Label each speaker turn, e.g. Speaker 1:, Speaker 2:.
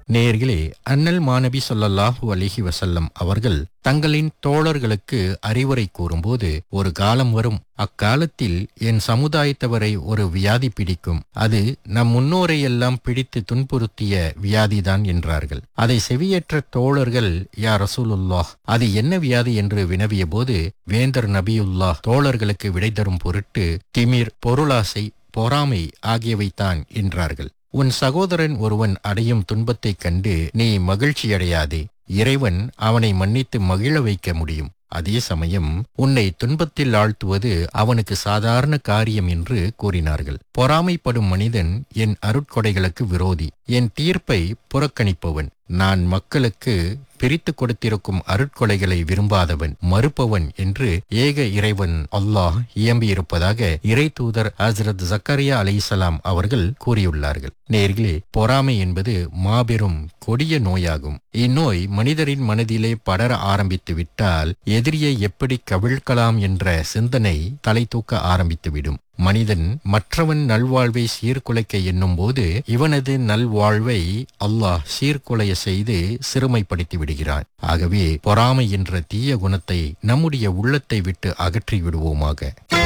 Speaker 1: நேர்களே அண்ணல் மாநபி ஸல்லல்லாஹு அலைஹி வஸல்லம் அவர்கள் தங்களின் தோழர்களுக்கு அறிவுரை கூறும்போது ஒரு காலம் வரும் அக்காலத்தில் என் சமுதாயத்தவரை ஒரு வியாதி பிடிக்கும் அது நம் முன்னோரை எல்லாம் பிடித்து துன்புறுத்திய வியாதிதான் என்றார்கள் அதை செவியேற்ற தோழர்கள் யா ரசூலுல்லாஹ் அது என்ன வியாதி என்று வினவிய போது வேந்தர் நபியுல்லாஹ் தோழர்களுக்கு விடை தரும் பொருட்டு திமிர் பொருளாசை பொறாமை ஆகியவைதான் என்றார்கள் உன் சகோதரன் ஒருவன் அடையும் துன்பத்தைக் கண்டு நீ மகிழ்ச்சியடையாதே இறைவன் அவனை மன்னித்து மகிழ வைக்க முடியும் அதே சமயம் உன்னை துன்பத்தில் ஆழ்த்துவது அவனுக்கு சாதாரண காரியம் என்று கூறினார்கள் பொறாமைப்படும் மனிதன் என் அருட்கொடைகளுக்கு விரோதி என் தீர்ப்பை புறக்கணிப்பவன் நான் மக்களுக்கு பிரித்து கொடுத்திருக்கும் அருட்கொலைகளை விரும்பாதவன் மறுப்பவன் என்று ஏக இறைவன் அல்லாஹ் இயம்பியிருப்பதாக இறை தூதர் ஹசரத் ஜக்கரியா அலைசலாம் அவர்கள் கூறியுள்ளார்கள் நேர்களே பொறாமை என்பது மாபெரும் கொடிய நோயாகும் இந்நோய் மனிதரின் மனதிலே படர ஆரம்பித்து விட்டால் எதிரியை எப்படி கவிழ்க்கலாம் என்ற சிந்தனை தலை தூக்க ஆரம்பித்துவிடும் மனிதன் மற்றவன் நல்வாழ்வை சீர்குலைக்க எண்ணும் போது இவனது நல்வாழ்வை அல்லாஹ் சீர்குலைய செய்து சிறுமைப்படுத்தி விடுகிறான் ஆகவே பொறாமை என்ற தீய குணத்தை நம்முடைய உள்ளத்தை விட்டு அகற்றி விடுவோமாக